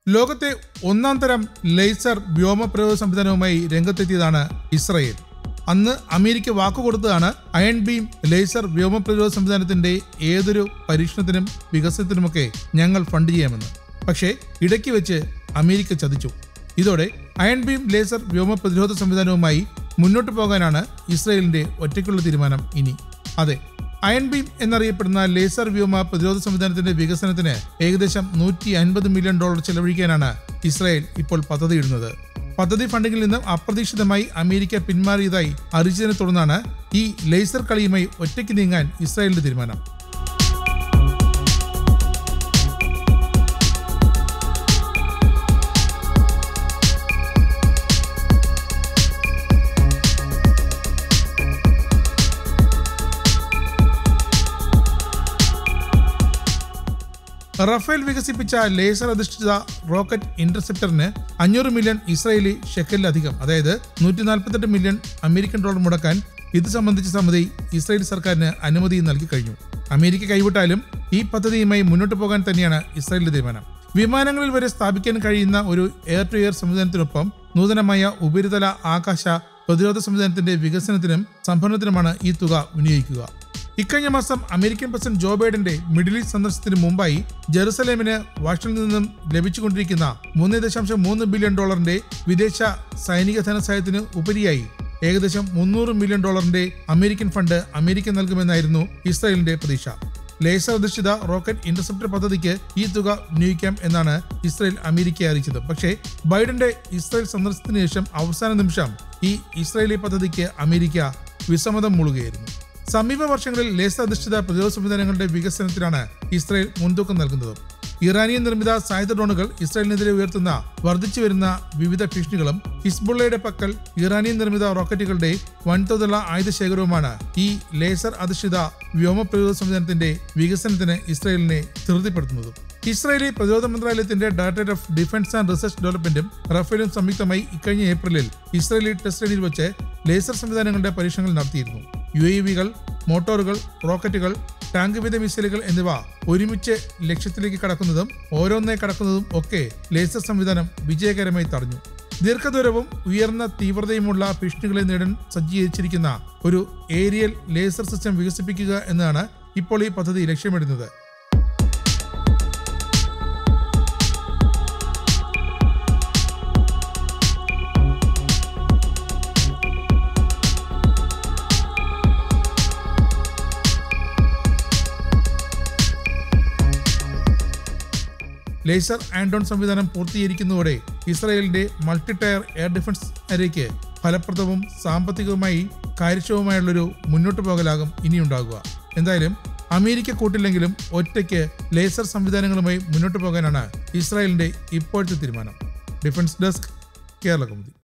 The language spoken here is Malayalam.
ലോകത്തെ ഒന്നാം തരം ലേസർ വ്യോമപ്രയോഗ സംവിധാനവുമായി രംഗത്തെത്തിയതാണ് ഇസ്രയേൽ അന്ന് അമേരിക്ക വാക്കുകൊടുത്തതാണ് അയൺ ബീം ലേസർ വ്യോമപ്രതിരോധ സംവിധാനത്തിന്റെ ഏതൊരു പരീക്ഷണത്തിനും വികസനത്തിനുമൊക്കെ ഞങ്ങൾ ഫണ്ട് ചെയ്യാമെന്ന് പക്ഷേ ഇടയ്ക്ക് വെച്ച് അമേരിക്ക ചതിച്ചു ഇതോടെ അയൺ ബീം ലേസർ വ്യോമ പ്രതിരോധ സംവിധാനവുമായി മുന്നോട്ട് പോകാനാണ് ഇസ്രയേലിന്റെ ഒറ്റയ്ക്കുള്ള തീരുമാനം ഇനി അതെ അയൺ ബീം എന്നറിയപ്പെടുന്ന ലേസർ വ്യോമ പ്രതിരോധ സംവിധാനത്തിന്റെ വികസനത്തിന് ഏകദേശം നൂറ്റി അൻപത് മില്യൺ ഡോളർ ചെലവഴിക്കാനാണ് ഇസ്രായേൽ ഇപ്പോൾ പദ്ധതിയിടുന്നത് പദ്ധതി ഫണ്ടിങ്ങിൽ നിന്നും അപ്രതീക്ഷിതമായി അമേരിക്ക പിന്മാറിയതായി അറിയിച്ചതിനെ തുടർന്നാണ് ഈ ലേസർ കളിയുമായി ഒറ്റയ്ക്ക് നീങ്ങാൻ ഇസ്രായേലിന്റെ തീരുമാനം റഫേൽ വികസിപ്പിച്ച ലേസർ അധിഷ്ഠിത റോക്കറ്റ് ഇന്റർസെപ്റ്ററിന് അഞ്ഞൂറ് മില്യൺ ഇസ്രായേലി ഷെക്കലിലധികം അതായത് നൂറ്റി നാൽപ്പത്തെട്ട് മില്യൺ അമേരിക്കൻ ഡോളർ മുടക്കാൻ ഇത് സംബന്ധിച്ച സമിതി ഇസ്രായേൽ സർക്കാരിന് അനുമതി നൽകി കഴിഞ്ഞു അമേരിക്ക കൈവിട്ടാലും ഈ പദ്ധതിയുമായി മുന്നോട്ട് പോകാൻ തന്നെയാണ് ഇസ്രായേലിന്റെ തീരുമാനം വിമാനങ്ങളിൽ വരെ സ്ഥാപിക്കാൻ കഴിയുന്ന ഒരു എയർ ടു എയർ സംവിധാനത്തിനൊപ്പം നൂതനമായ ഉപരിതല ആകാശ പ്രതിരോധ സംവിധാനത്തിന്റെ വികസനത്തിനും സംഭരണത്തിനുമാണ് ഈ തുക വിനിയോഗിക്കുക ഇക്കഴിഞ്ഞ മാസം അമേരിക്കൻ പ്രസിഡന്റ് ജോ ബൈഡന്റെ മിഡിൽ ഈസ്റ്റ് സന്ദർശനത്തിന് മുമ്പായി ജെറുസലേമിന് വാഷിംഗ്ടണിൽ നിന്നും ലഭിച്ചുകൊണ്ടിരിക്കുന്ന മൂന്ന് ദശാംശം മൂന്ന് ബില്യൺ ഡോളറിന്റെ വിദേശ സൈനിക ധനസഹായത്തിന് ഉപരിയായി ഏകദേശം മുന്നൂറ് മില്യൺ ഡോളറിന്റെ അമേരിക്കൻ ഫണ്ട് അമേരിക്ക നൽകുമെന്നായിരുന്നു ഇസ്രായേലിന്റെ പ്രതീക്ഷ ലേസർ അധിഷ്ഠിത റോക്കറ്റ് ഇന്റർസെപ്റ്റർ പദ്ധതിക്ക് ഈ തുക വിനിയോഗിക്കാം എന്നാണ് ഇസ്രായേൽ അമേരിക്കയെ അറിയിച്ചത് പക്ഷേ ബൈഡന്റെ ഇസ്രായേൽ സന്ദർശനത്തിന് ശേഷം അവസാന നിമിഷം ഈ ഇസ്രായേലി പദ്ധതിക്ക് അമേരിക്ക വിസമ്മതം മൂളുകയായിരുന്നു സമീപ വർഷങ്ങളിൽ ലേസർ അധിഷ്ഠിത പ്രതിരോധ സംവിധാനങ്ങളുടെ വികസനത്തിനാണ് ഇസ്രായേൽ മുൻതൂക്കം നൽകുന്നത് ഇറാനിയൻ നിർമ്മിത സായുധ ഡ്രോണുകൾ ഇസ്രായേലിനെതിരെ ഉയർത്തുന്ന വർദ്ധിച്ചു വരുന്ന വിവിധ ഭീഷണികളും ഹിസ്ബുള്ളയുടെ പക്കൽ ഇറാനിയൻ നിർമ്മിത റോക്കറ്റുകളുടെ വൻതോതുള്ള ആയുധ ശേഖരവുമാണ് ഈ ലേസർ അധിഷ്ഠിത വ്യോമ പ്രതിരോധ സംവിധാനത്തിന്റെ വികസനത്തിന് ഇസ്രായേലിനെ ധൃതിപ്പെടുത്തുന്നത് ഇസ്രായേലി പ്രതിരോധ മന്ത്രാലയത്തിന്റെ directorate of defence and research ഡെവലപ്മെന്റും റഫേലും സംയുക്തമായി ഇക്കഴിഞ്ഞ ഏപ്രിലിൽ ഇസ്രായേലി ടെസ്റ്റ് റേഞ്ചിൽ വെച്ച് ലേസർ സംവിധാനങ്ങളുടെ പരീക്ഷണങ്ങൾ നടത്തിയിരുന്നു യു എ വികൾ മോട്ടോറുകൾ റോക്കറ്റുകൾ ടാങ്ക് വിധ മിസൈലുകൾ എന്നിവ ഒരുമിച്ച് ലക്ഷ്യത്തിലേക്ക് കടക്കുന്നതും ഓരോന്നായി കടക്കുന്നതും ഒക്കെ ലേസർ സംവിധാനം വിജയകരമായി തടഞ്ഞു ദീർഘദൂരവും ഉയർന്ന തീവ്രതയുമുള്ള ഭീഷണികളെ നേടാൻ സജ്ജീകരിച്ചിരിക്കുന്ന ഒരു ഏരിയൽ ലേസർ സിസ്റ്റം വികസിപ്പിക്കുക എന്നതാണ് ഇപ്പോൾ ഈ പദ്ധതി ലക്ഷ്യമിടുന്നത് ലേസർ ആൻഡോൺ സംവിധാനം പൂർത്തീകരിക്കുന്നതോടെ ഇസ്രായേലിന്റെ മൾട്ടി ടയർ എയർ ഡിഫൻസ് അരയ്ക്ക് ഫലപ്രദവും സാമ്പത്തികവുമായി കാര്യക്ഷമവുമായുള്ളൊരു മുന്നോട്ട് പോകലാകും ഇനിയുണ്ടാകുക എന്തായാലും അമേരിക്ക കൂട്ടില്ലെങ്കിലും ഒറ്റയ്ക്ക് ലേസർ സംവിധാനങ്ങളുമായി മുന്നോട്ട് പോകാനാണ് ഇസ്രായേലിന്റെ ഇപ്പോഴത്തെ തീരുമാനം ഡിഫൻസ് ഡെസ്ക് കേരള കൗമുദി